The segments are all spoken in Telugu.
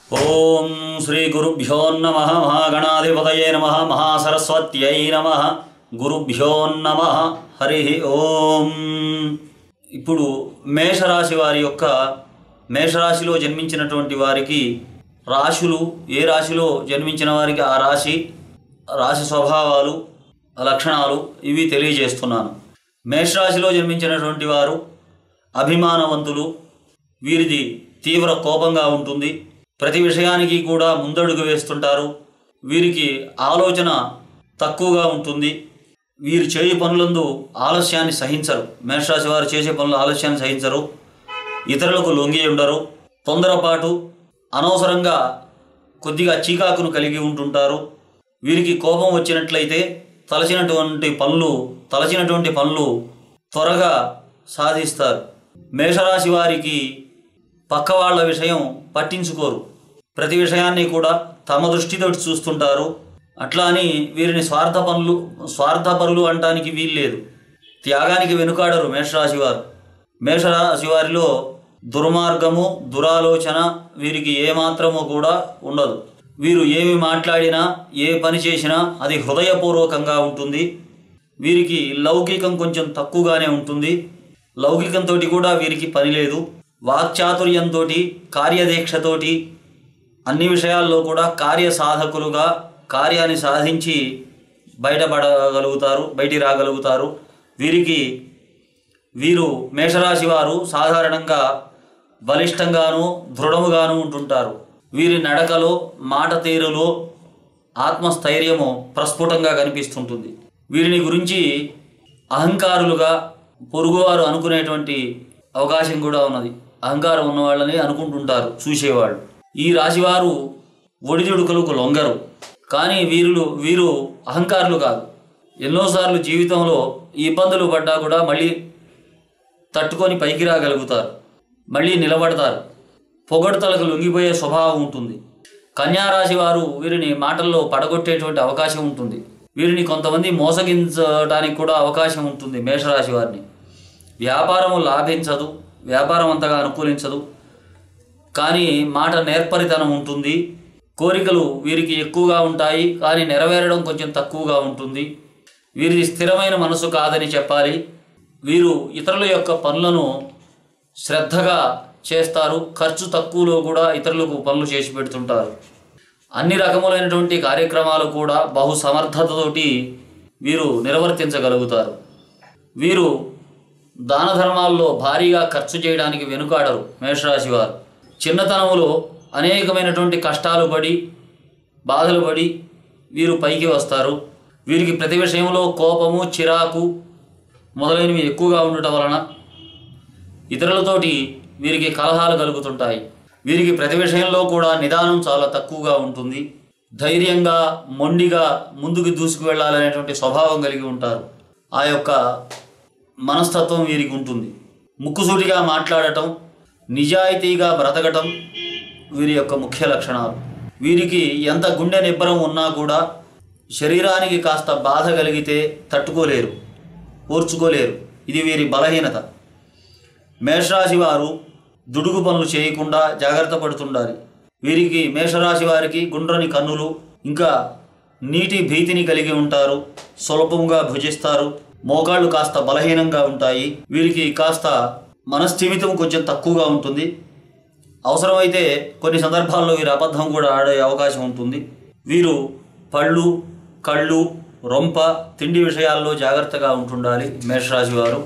ఓం శ్రీ గురుభ్యో నమ మహాగణాధిపతయే నమ మహాసరస్వత్యై నమ గురుభ్యో నమ హరి ఓం ఇప్పుడు మేషరాశి వారి యొక్క మేషరాశిలో జన్మించినటువంటి వారికి రాశులు ఏ రాశిలో జన్మించిన వారికి ఆ రాశి రాశి స్వభావాలు లక్షణాలు ఇవి తెలియజేస్తున్నాను మేషరాశిలో జన్మించినటువంటి వారు అభిమానవంతులు వీరిది తీవ్ర కోపంగా ఉంటుంది ప్రతి విషయానికి కూడా ముందడుగు వేస్తుంటారు వీరికి ఆలోచన తక్కువగా ఉంటుంది వీరు చేయి పనులందు ఆలస్యాన్ని సహించరు మేషరాశి వారు చేసే పనులు ఆలస్యాన్ని సహించరు ఇతరులకు లొంగి ఉండరు తొందరపాటు అనవసరంగా కొద్దిగా చీకాకును కలిగి ఉంటుంటారు వీరికి కోపం వచ్చినట్లయితే తలచినటువంటి పనులు తలచినటువంటి పనులు త్వరగా సాధిస్తారు మేషరాశి వారికి పక్క వాళ్ళ విషయం పట్టించుకోరు ప్రతి విషయాన్ని కూడా తమ దృష్టితో చూస్తుంటారు అట్లా అని వీరిని స్వార్థ పనులు స్వార్థపరులు అంటానికి వీల్లేదు త్యాగానికి వెనుకాడరు మేషరాశి వారు మేషరాశి వారిలో దుర్మార్గము దురాలోచన వీరికి ఏమాత్రము కూడా ఉండదు వీరు ఏమి మాట్లాడినా ఏ పని చేసినా అది హృదయపూర్వకంగా ఉంటుంది వీరికి లౌకికం కొంచెం తక్కువగానే ఉంటుంది లౌకికంతో కూడా వీరికి పని లేదు వాక్చాతుర్యంతో కార్యదీక్షతోటి అన్ని విషయాల్లో కూడా కార్యసాధకులుగా కార్యాన్ని సాధించి బయటపడగలుగుతారు బయటికి రాగలుగుతారు వీరికి వీరు మేషరాశి వారు సాధారణంగా బలిష్టంగాను దృఢముగాను ఉంటుంటారు వీరి నడకలో మాట తీరులో ఆత్మస్థైర్యము ప్రస్ఫుటంగా కనిపిస్తుంటుంది వీరిని గురించి అహంకారులుగా పొరుగువారు అనుకునేటువంటి అవకాశం కూడా ఉన్నది అహంకారం ఉన్న వాళ్ళని అనుకుంటుంటారు చూసేవాళ్ళు ఈ రాశివారు ఒడిదుడుకులకు లొంగరు కానీ వీరులు వీరు అహంకారులు కాదు ఎన్నోసార్లు జీవితంలో ఈ ఇబ్బందులు పడ్డా కూడా మళ్ళీ తట్టుకొని పైకి రాగలుగుతారు మళ్ళీ నిలబడతారు పొగడ్తలకు లొంగిపోయే స్వభావం ఉంటుంది కన్యారాశి వారు వీరిని మాటల్లో పడగొట్టేటువంటి అవకాశం ఉంటుంది వీరిని కొంతమంది మోసగించడానికి కూడా అవకాశం ఉంటుంది మేషరాశి వారిని వ్యాపారము లాభించదు వ్యాపారం అంతగా అనుకూలించదు కానీ మాట నేర్పరితనం ఉంటుంది కోరికలు వీరికి ఎక్కువగా ఉంటాయి కానీ నెరవేరడం కొంచెం తక్కువగా ఉంటుంది వీరిది స్థిరమైన మనసు కాదని చెప్పాలి వీరు ఇతరుల యొక్క పనులను శ్రద్ధగా చేస్తారు ఖర్చు తక్కువలో కూడా ఇతరులకు పనులు చేసి పెడుతుంటారు అన్ని రకములైనటువంటి కార్యక్రమాలు కూడా బహు సమర్థతతోటి వీరు నిర్వర్తించగలుగుతారు వీరు దాన ధర్మాల్లో భారీగా ఖర్చు చేయడానికి వెనుకాడరు మేషరాశి వారు చిన్నతనములో అనేకమైనటువంటి కష్టాలు పడి బాధలు పడి వీరు పైకి వస్తారు వీరికి ప్రతి విషయంలో కోపము చిరాకు మొదలైనవి ఎక్కువగా ఉండటం వలన ఇతరులతోటి వీరికి కలహాలు కలుగుతుంటాయి వీరికి ప్రతి విషయంలో కూడా నిదానం చాలా తక్కువగా ఉంటుంది ధైర్యంగా మొండిగా ముందుకు దూసుకు వెళ్ళాలనేటువంటి స్వభావం కలిగి ఉంటారు ఆ యొక్క మనస్తత్వం వీరికి ఉంటుంది ముక్కుసూటిగా మాట్లాడటం నిజాయితీగా బ్రతకటం వీరి యొక్క ముఖ్య లక్షణాలు వీరికి ఎంత గుండె నిబ్బరం ఉన్నా కూడా శరీరానికి కాస్త బాధ కలిగితే తట్టుకోలేరు ఓర్చుకోలేరు ఇది వీరి బలహీనత మేషరాశి వారు దుడుగు పనులు చేయకుండా జాగ్రత్త పడుతుండాలి వీరికి మేషరాశి వారికి గుండ్రని కన్నులు ఇంకా నీటి భీతిని కలిగి ఉంటారు సులభంగా భుజిస్తారు మోకాళ్ళు కాస్త బలహీనంగా ఉంటాయి వీరికి కాస్త మనస్థిమితం కొంచెం తక్కువగా ఉంటుంది అవసరమైతే కొన్ని సందర్భాల్లో వీరు అబద్ధం కూడా ఆడే అవకాశం ఉంటుంది వీరు పళ్ళు కళ్ళు రొంప తిండి విషయాల్లో జాగ్రత్తగా ఉంటుండాలి మేషరాశి వారు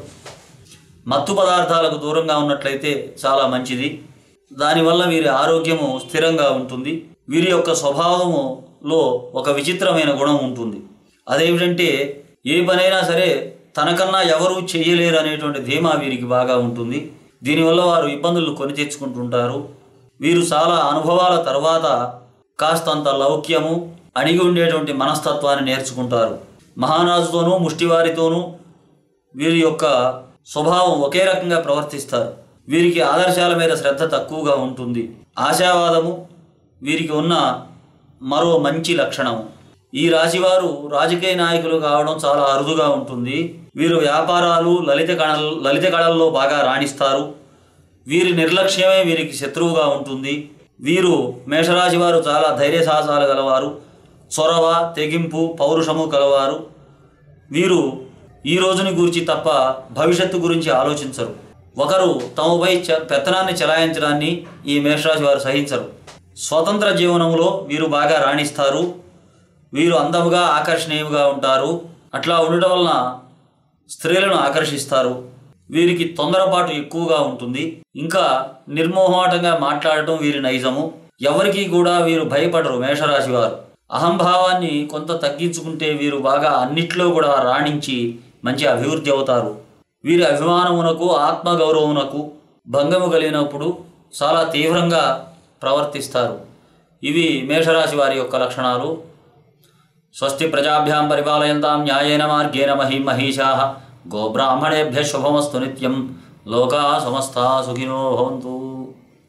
మత్తు పదార్థాలకు దూరంగా ఉన్నట్లయితే చాలా మంచిది దానివల్ల వీరి ఆరోగ్యము స్థిరంగా ఉంటుంది వీరి యొక్క స్వభావములో ఒక విచిత్రమైన గుణం ఉంటుంది అదేమిటంటే ఏ పనైనా సరే తనకన్నా ఎవరూ చేయలేరు అనేటువంటి ధీమా వీరికి బాగా ఉంటుంది దీనివల్ల వారు ఇబ్బందులు కొని తెచ్చుకుంటుంటారు వీరు చాలా అనుభవాల తర్వాత కాస్తంత లౌక్యము అణిగి ఉండేటువంటి మనస్తత్వాన్ని నేర్చుకుంటారు మహారాజుతోనూ ముష్టివారితోనూ వీరి యొక్క స్వభావం ఒకే రకంగా ప్రవర్తిస్తారు వీరికి ఆదర్శాల మీద శ్రద్ధ తక్కువగా ఉంటుంది ఆశావాదము వీరికి ఉన్న మరో మంచి లక్షణము ఈ రాశివారు రాజకీయ నాయకులు కావడం చాలా అరుదుగా ఉంటుంది వీరు వ్యాపారాలు లలిత కళ లలిత కళల్లో బాగా రాణిస్తారు వీరి నిర్లక్ష్యమే వీరికి శత్రువుగా ఉంటుంది వీరు మేషరాశి వారు చాలా ధైర్య సాహసాలు గలవారు చొరవ తెగింపు పౌరుషము కలవారు వీరు ఈ రోజుని గురించి తప్ప భవిష్యత్తు గురించి ఆలోచించరు ఒకరు తమపై చ పెత్తనాన్ని చెలాయించడాన్ని ఈ మేషరాశి వారు సహించరు స్వతంత్ర జీవనంలో వీరు బాగా రాణిస్తారు వీరు అందముగా ఆకర్షణీయంగా ఉంటారు అట్లా ఉండటం వలన స్త్రీలను ఆకర్షిస్తారు వీరికి తొందరపాటు ఎక్కువగా ఉంటుంది ఇంకా నిర్మోహమాటంగా మాట్లాడటం వీరి నైజము ఎవరికీ కూడా వీరు భయపడరు మేషరాశి వారు అహంభావాన్ని కొంత తగ్గించుకుంటే వీరు బాగా అన్నిట్లో కూడా రాణించి మంచి అభివృద్ధి అవుతారు వీరి అభిమానమునకు ఆత్మగౌరవమునకు భంగము కలిగినప్పుడు చాలా తీవ్రంగా ప్రవర్తిస్తారు ఇవి మేషరాశి వారి యొక్క లక్షణాలు స్వస్తి ప్రజాభ్యాం పరిపాలయంతాం న్యాయేన మార్గేణ మహిం మహిషా గోబ్రాహ్మణేభ్య శుభమస్తు నిత్యం లోకా సమస్తా సుఖినో భవంతు